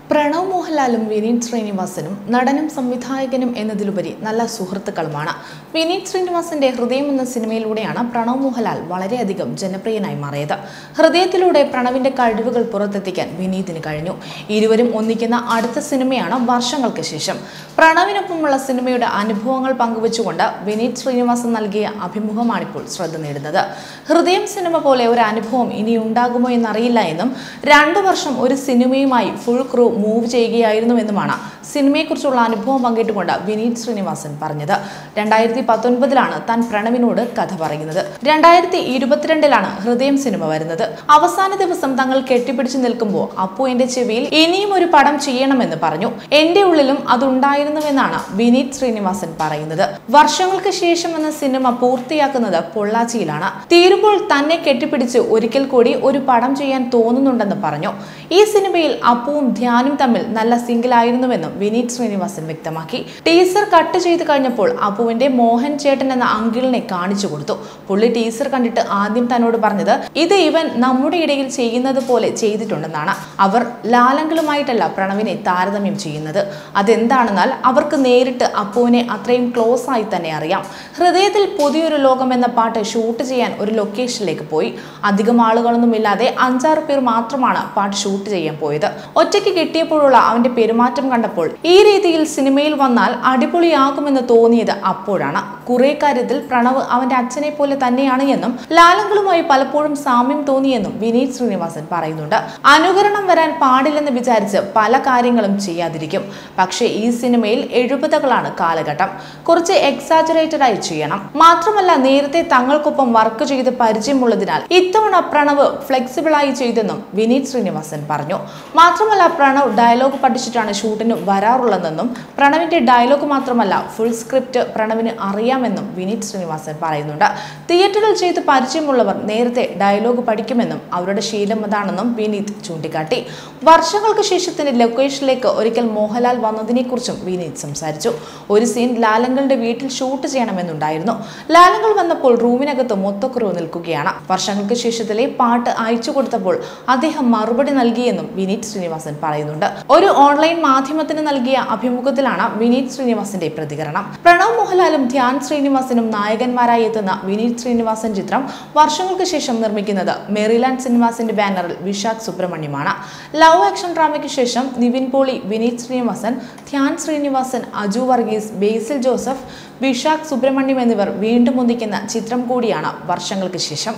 പ്രണവ് മോഹൻലാലും വിനീത് ശ്രീനിവാസനും നടനും സംവിധായകനും എന്നതിലുപരി നല്ല സുഹൃത്തുക്കളുമാണ് വിനീത് ശ്രീനിവാസന്റെ ഹൃദയം എന്ന സിനിമയിലൂടെയാണ് പ്രണവ് മോഹൻലാൽ വളരെയധികം ജനപ്രിയനായി മാറിയത് ഹൃദയത്തിലൂടെ പ്രണവിന്റെ കഴിവുകൾ പുറത്തെത്തിക്കാൻ വിനീതിന് കഴിഞ്ഞു ഇരുവരും ഒന്നിക്കുന്ന അടുത്ത സിനിമയാണ് വർഷങ്ങൾക്ക് ശേഷം പ്രണവിനൊപ്പമുള്ള സിനിമയുടെ അനുഭവങ്ങൾ പങ്കുവച്ചുകൊണ്ട് വിനീത് ശ്രീനിവാസൻ നൽകിയ അഭിമുഖമാണിപ്പോൾ ശ്രദ്ധ നേടുന്നത് ഹൃദയം സിനിമ പോലെ ഒരു അനുഭവം ഇനി ഉണ്ടാകുമോ എന്നറിയില്ല എന്നും രണ്ടു വർഷം ഒരു സിനിമയുമായി ഫുൾ ക്രൂ മൂവ് ചെയ്യുകയായിരുന്നുവെന്നുമാണ് സിനിമയെക്കുറിച്ചുള്ള അനുഭവം പങ്കിട്ടുകൊണ്ട് വിനീത് ശ്രീനിവാസൻ പറഞ്ഞത് രണ്ടായിരത്തി പത്തൊൻപതിലാണ് താൻ പ്രണവിനോട് കഥ പറയുന്നത് രണ്ടായിരത്തി ഇരുപത്തിരണ്ടിലാണ് ഹൃദയം സിനിമ വരുന്നത് അവസാന ദിവസം തങ്ങൾ കെട്ടിപ്പിടിച്ചു നിൽക്കുമ്പോൾ അപ്പു എന്റെ ചെവിയിൽ ഇനിയും ഒരു പടം ചെയ്യണമെന്ന് പറഞ്ഞു എന്റെ ഉള്ളിലും അതുണ്ടായിരുന്നുവെന്നാണ് വിനീത് ശ്രീനിവാസൻ പറയുന്നത് വർഷങ്ങൾക്ക് ശേഷം എന്ന സിനിമ പൂർത്തിയാക്കുന്നത് പൊള്ളാച്ചിയിലാണ് തീരുമ്പോൾ തന്നെ കെട്ടിപ്പിടിച്ച് ഒരിക്കൽ കൂടി ഒരു പടം ചെയ്യാൻ തോന്നുന്നുണ്ടെന്ന് പറഞ്ഞു ഈ സിനിമയിൽ അപ്പുവും ധ്യാനും തമ്മിൽ നല്ല സിംഗിളായിരുന്നുവെന്നും വിനീത് ശ്രീനിവാസൻ വ്യക്തമാക്കി ടീസർ കട്ട് ചെയ്ത് കഴിഞ്ഞപ്പോൾ അപ്പുവിന്റെ മോഹൻ ചേട്ടൻ എന്ന അങ്കിളിനെ കാണിച്ചു കൊടുത്തു പുള്ളി ടീസർ കണ്ടിട്ട് ആദ്യം തന്നോട് പറഞ്ഞത് ഇത് ഇവൻ നമ്മുടെ ഇടയിൽ ചെയ്യുന്നത് പോലെ ചെയ്തിട്ടുണ്ടെന്നാണ് അവർ ലാലങ്കളുമായിട്ടല്ല പ്രണവിനെ താരതമ്യം ചെയ്യുന്നത് അതെന്താണെന്നാൽ അവർക്ക് നേരിട്ട് അപ്പുവിനെ അത്രയും ക്ലോസ് ആയി തന്നെ അറിയാം ഹൃദയത്തിൽ പുതിയൊരു ലോകം എന്ന പാട്ട് ഷൂട്ട് ചെയ്യാൻ ഒരു ലൊക്കേഷനിലേക്ക് പോയി അധികം ആളുകളൊന്നുമില്ലാതെ അഞ്ചാറ് പേർ മാത്രമാണ് പാട്ട് ഷൂട്ട് ചെയ്യാൻ പോയത് ഒറ്റയ്ക്ക് കിട്ടിയപ്പോഴുള്ള അവന്റെ പെരുമാറ്റം കണ്ടപ്പോൾ ഈ രീതിയിൽ സിനിമയിൽ വന്നാൽ അടിപൊളിയാകുമെന്ന് തോന്നിയത് അപ്പോഴാണ് കുറെ കാര്യത്തിൽ പ്രണവ് അവന്റെ അച്ഛനെ പോലെ തന്നെയാണ് എന്നും ലാലങ്ങളുമായി പലപ്പോഴും സാമ്യം തോന്നിയെന്നും വിനീത് ശ്രീനിവാസൻ പറയുന്നുണ്ട് അനുകരണം വരാൻ പാടില്ലെന്ന് വിചാരിച്ച് പല കാര്യങ്ങളും ചെയ്യാതിരിക്കും പക്ഷേ ഈ സിനിമയിൽ എഴുപതുകളാണ് കാലഘട്ടം കുറച്ച് എക്സാജറേറ്റഡ് ആയി ചെയ്യണം മാത്രമല്ല നേരത്തെ തങ്ങൾക്കൊപ്പം വർക്ക് ചെയ്ത് പരിചയമുള്ളതിനാൽ ഇത്തവണ പ്രണവ് ഫ്ലെക്സിബിൾ ആയി ചെയ്തെന്നും വിനീത് ശ്രീനിവാസൻ പറഞ്ഞു മാത്രമല്ല പ്രണവ് ഡയലോഗ് പഠിച്ചിട്ടാണ് ഷൂട്ടിന് വരാറുള്ളതെന്നും പ്രണവിന്റെ ഡയലോഗ് മാത്രമല്ല ഫുൾ സ്ക്രിപ്റ്റ് പ്രണവിന് അറിയാമെന്നും വിനീത് ശ്രീനിവാസൻ പറയുന്നുണ്ട് തിയേറ്ററിൽ ചെയ്ത് പരിചയമുള്ളവർ നേരത്തെ ഡയലോഗ് പഠിക്കുമെന്നും അവരുടെ ശീലം അതാണെന്നും വിനീത് ചൂണ്ടിക്കാട്ടി വർഷങ്ങൾക്ക് ശേഷത്തിന്റെ ലൊക്കേഷനിലേക്ക് ഒരിക്കൽ മോഹൻലാൽ വന്നതിനെക്കുറിച്ചും വിനീത് സംസാരിച്ചു ഒരു സീൻ ലാലങ്ങളുടെ വീട്ടിൽ ഷൂട്ട് ചെയ്യണമെന്നുണ്ടായിരുന്നു ലാലങ്ങൾ വന്നപ്പോൾ റൂമിനകത്ത് മൊത്തക്കുറവ് നിൽക്കുകയാണ് വർഷങ്ങൾക്ക് ശേഷത്തിലെ പാട്ട് അയച്ചു കൊടുത്തപ്പോൾ അദ്ദേഹം മറുപടി നൽകിയെന്നും വിനീത് ശ്രീനിവാസൻ പറയുന്നുണ്ട് ഒരു ഓൺലൈൻ മാധ്യമത്തിന് നൽകിയ അഭിമുഖത്തിലാണ് വിനീത് ശ്രീനിവാസന്റെ പ്രതികരണം പ്രണവ് മോഹൻലാലും ധ്യാൻ ശ്രീനിവാസനും നായകന്മാരായി എത്തുന്ന വിനീത് ശ്രീനിവാസൻ ചിത്രം വർഷങ്ങൾക്ക് ശേഷം നിർമ്മിക്കുന്നത് മെറിലാൻഡ് സിനിമാസിന്റെ ബാനറിൽ വിശാഖ് സുബ്രഹ്മണ്യമാണ് ലവ് ആക്ഷൻ ഡ്രാമയ്ക്ക് ശേഷം നിവിൻ പോളി വിനീത് ശ്രീനിവാസൻ ധ്യാൻ ശ്രീനിവാസൻ അജു വർഗീസ് ബേസിൽ ജോസഫ് വിശാഖ് സുബ്രഹ്മണ്യം എന്നിവർ വീണ്ടും ഒന്നിക്കുന്ന ചിത്രം കൂടിയാണ് വർഷങ്ങൾക്ക് ശേഷം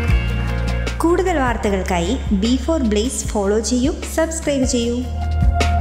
കൂടുതൽ വാർത്തകൾക്കായി ബി ഫോർ ബ്ലേസ് ഫോളോ ചെയ്യൂ സബ്സ്ക്രൈബ് ചെയ്യൂ